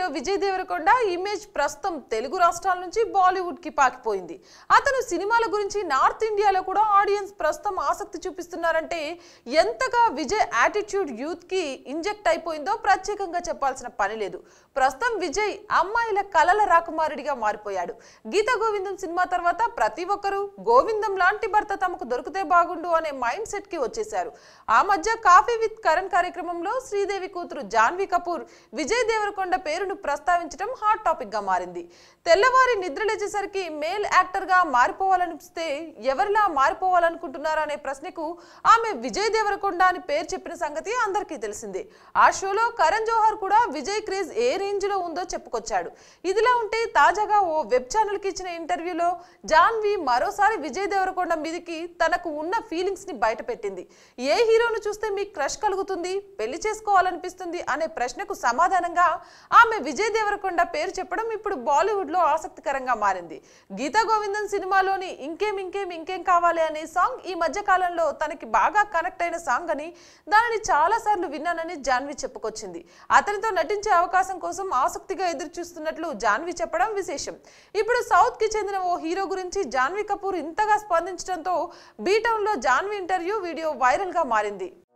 Vijay Devarakonda image ప్రస్తుతం తెలుగు రాష్ట్రాల నుంచి బాలీవుడ్ కి పాకిపోయింది అతను సినిమాల గురించి నార్త్ ఇండియాలో కూడా ఆడియన్స్ ప్రస్తుతం ఆసక్తి చూపిస్తున్నారంటే ఎంతగా విజయ్ యాటిట్యూడ్ యూత్ కి ఇంజెక్ట్ అయిపోయిందో ప్రత్యేకంగా చెప్పాల్సిన పని లేదు ప్రస్తుతం విజయ్ అమ్మాయిల కలల రాకుమారుడిగా మారిపోయాడు గీత గోవిందం సినిమా తర్వాత ప్రతి ఒక్కరూ గోవిందం లాంటి భర్త తమకు దొరికితే బాగుండు అనే మైండ్ సెట్ కి వచ్చేశారు ఆ మధ్య కాఫీ విత్ కరణ్ కార్యక్రమంలో శ్రీదేవి కూతురు జాన్వీ కపూర్ విజయ్ దేవరకొండ పేరును ప్రస్తావించడం హాట్ టాపిక్ గా మారింది తెల్లవారి నిద్ర లేచేసరికి మేల్ యాక్టర్ గా మారిపోవాలనిపిస్తే ఎవరిలా మారిపోవాలనుకుంటున్నారా అనే ప్రశ్నకు ఆమె విజయ్ దేవరకొండ అని పేరు చెప్పిన సంగతి అందరికీ తెలిసిందే ఆ షోలో కరణ్ జోహర్ కూడా విజయ్ క్రేజ్ ఏ రేంజ్ లో ఉందో చెప్పుకొచ్చాడు ఇదిలా ఉంటే తాజాగా ఓ వెబ్ ఛానల్ కి ఇచ్చిన ఇంటర్వ్యూలో జాన్వి మరోసారి విజయ్ దేవరకొండ మీదకి తనకు ఉన్న ఫీలింగ్స్ ని బయటపెట్టింది ఏ హీరోను చూస్తే మీకు క్రష్ కలుగుతుంది పెళ్లి చేసుకోవాలనిపిస్తుంది అనే ప్రశ్నకు సమాధానంగా ఆమె విజయ్ దేవరకొండ పేరు చెప్పడం ఇప్పుడు బాలీవుడ్ లో ఆసక్తికరంగా మారింది గీతా గోవిందం సినిమాలోని ఇంకేం ఇంకేం ఇంకేం కావాలి అనే సాంగ్ ఈ మధ్య కాలంలో తనకి బాగా కనెక్ట్ అయిన సాంగ్ అని దానిని చాలా సార్లు విన్నానని జాన్వి చెప్పుకొచ్చింది అతనితో నటించే అవకాశం కోసం ఆసక్తిగా ఎదురు చూస్తున్నట్లు జాన్వి చెప్పడం విశేషం ఇప్పుడు సౌత్ కి చెందిన ఓ హీరో గురించి జాన్వి కపూర్ ఇంతగా స్పందించడంతో బీటౌన్ లో జాన్వి ఇంటర్వ్యూ వీడియో వైరల్ గా మారింది